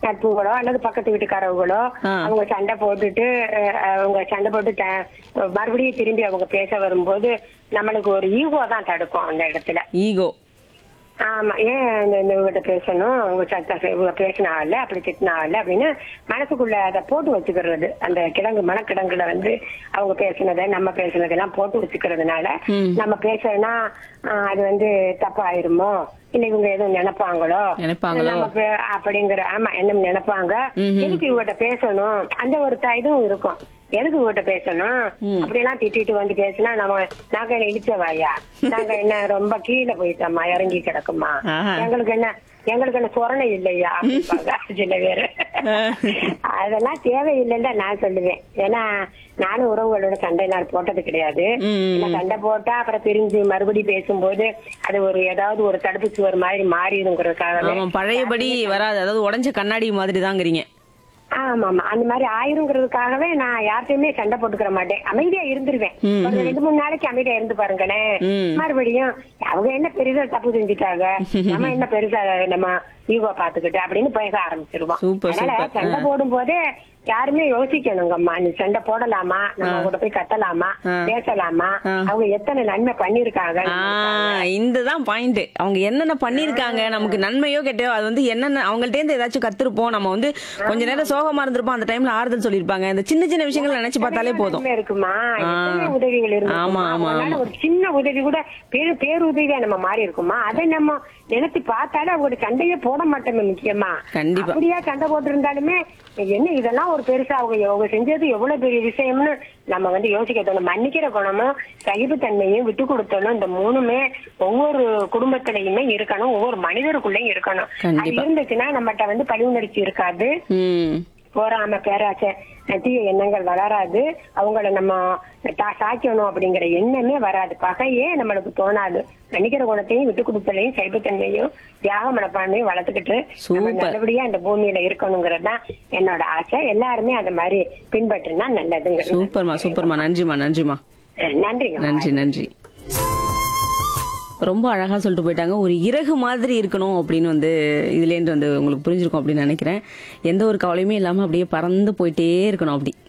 நட்புகளோ அல்லது பக்கத்து வீட்டுக்காரவங்களோ ஆ. அவங்க சண்டை போட்டுட்டு அஹ், அவங்க சண்டை போட்டு த- மறுபடியும் திரும்பி அவங்க பேச வரும்போது நம்மளுக்கு ஒரு ஈகோ தான் தடுக்கும் அந்த இடத்துல ஈகோ ஆமா ஏன் இந்த இந்த இவங்கிட்ட பேசணும் உங்க சத்த இவங்க பேசினால அப்படி திட்டினால அப்படின்னு மனசுக்குள்ள அதை போட்டு வச்சுக்கிறது அந்த கிழங்கு மனக்கிழங்குல வந்து அவங்க பேசினதை நம்ம பேசினதெல்லாம் போட்டு வச்சுக்கிறதுனால ம். நம்ம பேசணும்னா அது வந்து தப்பாயிருமோ இல்ல இவங்க எதுவும் நினைப்பாங்களோ நினைப்பாங்களோ? நம்ம பே- அப்படிங்கிற ஆமா என்ன நினைப்பாங்க ம்ஹும். எதுக்கு இவகிட்ட பேசணும் அந்த ஒரு த- இதுவும் இருக்கும் எதுக்கு இவகிட்ட பேசணும் ம். அப்படி எல்லாம் திட்டிட்டு வந்து பேசினா நம்ம நாங்க என்ன இடிச்சவாயா நாங்க என்ன ரொம்ப கீழே போயிட்டோமா இறங்கி கிடக்குமா ஆஹா. எங்களுக்கு என்ன எங்களுக்கு என்ன சொரணை இல்லையா அப்படிம்பாங்க சில பேரு அதெல்லாம் தேவையில்லைன்னு தான் நான் சொல்லுவேன் ஏன்னா நானும் உறவுகளோட சண்டை நான் போட்டது கிடையாது ம். இல்ல சண்டை போட்டா அப்புறம் பிரிஞ்சு மறுபடியும் பேசும்போது அது ஒரு ஏதாவது ஒரு தடுப்பு சுவர் மாதிரி மாறிடுங்கிறதுக்காக ஆமா பழையபடி வராது அதாவது உடைஞ்ச கண்ணாடி மாதிரி தாங்கிறீங்க ஆமா ஆமா அந்த மாதிரி ஆயிருங்கிறதுக்காகவே நான் யார்கிட்டயுமே சண்டை போட்டுக்கிற மாட்டேன் அமைதியா இருந்துருவேன் ம், ஒரு ரெண்டு மூணு நாளைக்கு அமைதியா இருந்து பாருங்களேன் ம். மறுபடியும் அவங்க என்ன பெருசா தப்பு செஞ்சுட்டாங்க நம்ம என்ன பெருசா நம்ம ஈகோ பாத்துக்கிட்டு அப்படின்னு பேச ஆரம்பிச்சிருவோம் சூப்பர், அதனால சூப்பர். சண்டை ஆ. போடும் போதே யாருமே யோசிக்கணுங்கம்மா நீ சண்டை போடலாமா நம்ம கூட போய் கத்தலாமா ஆ. பேசலாமா ஆ. அவங்க எத்தனை நன்மை பண்ணிருக்காங்க ஆ இந்த தான் பாயிண்ட் அவங்க என்னென்ன பண்ணிருக்காங்க நமக்கு நன்மையோ கெட்டயோ அது வந்து என்னென்ன அவங்கள்ட்ட இருந்து ஏதாச்சும் கத்துருப்போம் நம்ம வந்து கொஞ்ச நேரம் சோகமா இருந்திருப்போம் அந்த டைம்ல ஆறுதல் சொல்லிருப்பாங்க இந்த சின்ன சின்ன விஷயங்கள் நினைச்சு பார்த்தாலே போதும் நன்மை இருக்குமா ஆ. எத்தனை உதவிகள் இருக்கு ஆமா, ஆமா, ஆமா. ஒரு சின்ன உதவி கூட பேரு பேருதவியா நம்ம மாறி இருக்குமா அதை நம்ம நினைச்சு பார்த்தாலே அவங்க சண்டையே போட மாட்டோமே முக்கியமா கண்டிப்பா. அப்படியா சண்டை போட்டு இருந்தாலுமே என்ன இதெல்லாம் ஒரு பெருசா அவங்க அவங்க செஞ்சது எவ்வளவு பெரிய விஷயம்னு நம்ம வந்து யோசிக்க தோணும் மன்னிக்கிற குணமும் சகிப்புத்தன்மையும் விட்டு கொடுத்தணும் இந்த மூணுமே ஒவ்வொரு குடும்பத்திலையுமே இருக்கணும் ஒவ்வொரு மனிதருக்குள்ளயும் இருக்கணும் அது கண்டிப்பா. இருந்துச்சுன்னா நம்மகிட்ட வந்து பழிவுணர்ச்சி இருக்காது ம் போறாம பேராசை தீய எண்ணங்கள் வளராது அவங்கள நம்ம தா- சாய்க்கணும் அப்படிங்கிற எண்ணமே வராது பகையே நம்மளுக்கு தோணாது மன்னிக்கிற குணத்தையும் விட்டு கொடுத்தலையும் சைபத்தன்மையும் தியாக மனப்பான்மையும் வளர்த்துக்கிட்டு நம்ம சூப்பர். நல்லபடியா இந்த பூமியில இருக்கணுங்கிறது தான் என்னோட ஆசை எல்லாருமே அந்த மாதிரி பின்பற்றினா நல்லதுங்கிறது சூப்பர்மா சூப்பர்மா நன்றிமா நன்றிமா நன்றிங்க நன்றி நன்றி ரொம்ப அழகா சொல்லிட்டு போயிட்டாங்க ஒரு இறகு மாதிரி இருக்கணும் அப்படின்னு வந்து இதுலேருந்து வந்து உங்களுக்கு புரிஞ்சிருக்கும் அப்படின்னு நினைக்கிறேன் எந்த ஒரு கவலையுமே இல்லாம அப்படியே பறந்து போயிட்டே இருக்கணும் அப்படி